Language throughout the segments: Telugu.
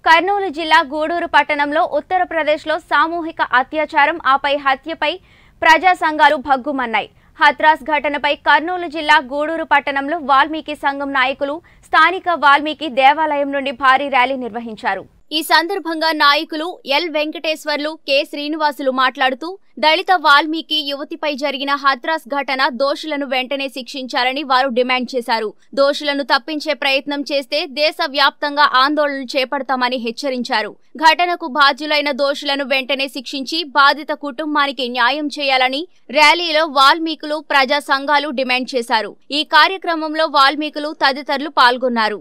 కర్నూలు జిల్లా గూడూరు పట్టణంలో ఉత్తరప్రదేశ్లో సామూహిక అత్యాచారం ఆపై హత్యపై ప్రజా సంఘాలు భగ్గుమన్నాయి హత్రాస్ ఘటనపై కర్నూలు జిల్లా గూడూరు పట్టణంలో వాల్మీకి సంఘం నాయకులు స్థానిక వాల్మీకి దేవాలయం నుండి భారీ ర్యాలీ నిర్వహించారు ఈ సందర్భంగా నాయకులు ఎల్ వెంకటేశ్వర్లు కె శ్రీనివాసులు మాట్లాడుతూ దళిత వాల్మీకి యువతిపై జరిగిన హత్రాస్ ఘటన దోషులను వెంటనే శిక్షించాలని వారు డిమాండ్ చేశారు దోషులను తప్పించే ప్రయత్నం చేస్తే దేశవ్యాప్తంగా ఆందోళనలు చేపడతామని హెచ్చరించారు ఘటనకు బాధ్యులైన దోషులను వెంటనే శిక్షించి బాధిత కుటుంబానికి న్యాయం చేయాలని ర్యాలీలో వాల్మీకులు ప్రజా సంఘాలు డిమాండ్ చేశారు ఈ కార్యక్రమంలో వాల్మీకులు తదితరులు పాల్గొన్నారు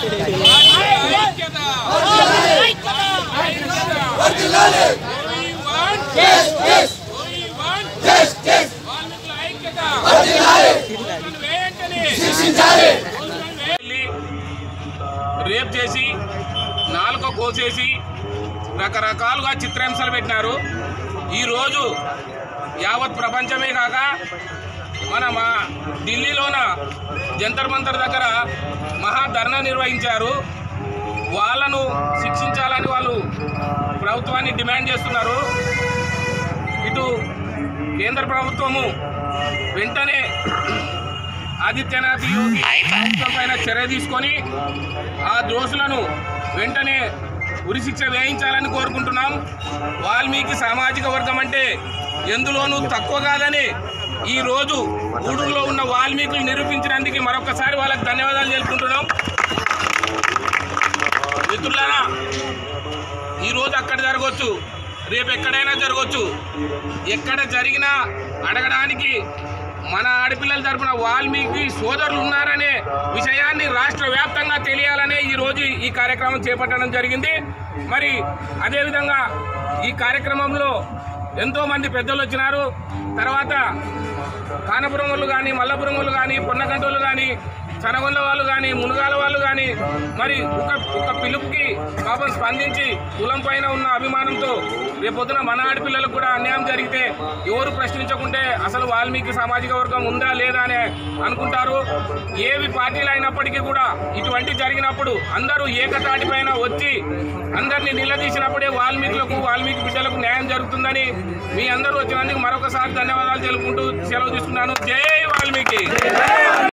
వెళ్ళి రేప్ చేసి నాలుక కోసేసి రకరకాలుగా చిత్రహింసలు పెట్టినారు ఈరోజు యావత్ ప్రపంచమే కాక మన మా ఢిల్లీలోన జంతర్ మంతర్ దగ్గర మహా ధర్నా నిర్వహించారు వాళ్ళను శిక్షించాలని వాళ్ళు ప్రభుత్వాన్ని డిమాండ్ చేస్తున్నారు ఇటు కేంద్ర ప్రభుత్వము వెంటనే ఆదిత్యనాథ్ యోగి ప్రభుత్వం పైన చర్య తీసుకొని ఆ దోషులను వెంటనే ఉరిశిక్ష వేయించాలని కోరుకుంటున్నాం వాల్మీకి సామాజిక వర్గం అంటే ఎందులోనూ తక్కువ కాదని ఈ రోజు గూడూరులో ఉన్న వాల్మీకులు నిరూపించడానికి మరొకసారి వాళ్ళకి ధన్యవాదాలు తెలుపుకుంటున్నాం మిత్రులారా ఈరోజు అక్కడ జరగవచ్చు రేపు ఎక్కడైనా జరగవచ్చు ఎక్కడ జరిగినా అడగడానికి మన ఆడపిల్లల తరపున వాల్మీకి సోదరులు ఉన్నారనే విషయాన్ని రాష్ట్ర వ్యాప్తంగా తెలియాలనే ఈ రోజు ఈ కార్యక్రమం చేపట్టడం జరిగింది మరి అదేవిధంగా ఈ కార్యక్రమంలో ఎంతో మంది పెద్దలు వచ్చినారు తర్వాత కానపురం వాళ్ళు కానీ మల్లపురం వాళ్ళు కానీ పొన్నగంటోళ్ళు కానీ చనగొండ వాళ్ళు కానీ మునుగాల వాళ్ళు కానీ మరి ఒక ఒక పిలుపుకి పాపం స్పందించి కులం పైన ఉన్న అభిమానంతో రేపొద్దున మన ఆడపిల్లలకు కూడా అన్యాయం జరిగితే ఎవరు ప్రశ్నించకుంటే అసలు వాల్మీకి సామాజిక వర్గం ఉందా లేదా అని అనుకుంటారు ఏవి పార్టీలు అయినప్పటికీ కూడా ఇటువంటి జరిగినప్పుడు అందరూ ఏకతాటిపైన వచ్చి అందరినీ నిలదీసినప్పుడే వాల్మీకులకు వాల్మీకి బిడ్డలకు న్యాయం జరుగుతుందని మీ అందరూ వచ్చినందుకు మరొకసారి ధన్యవాదాలు తెలుపుకుంటూ సెలవు తీసుకున్నాను జై వాల్మీకి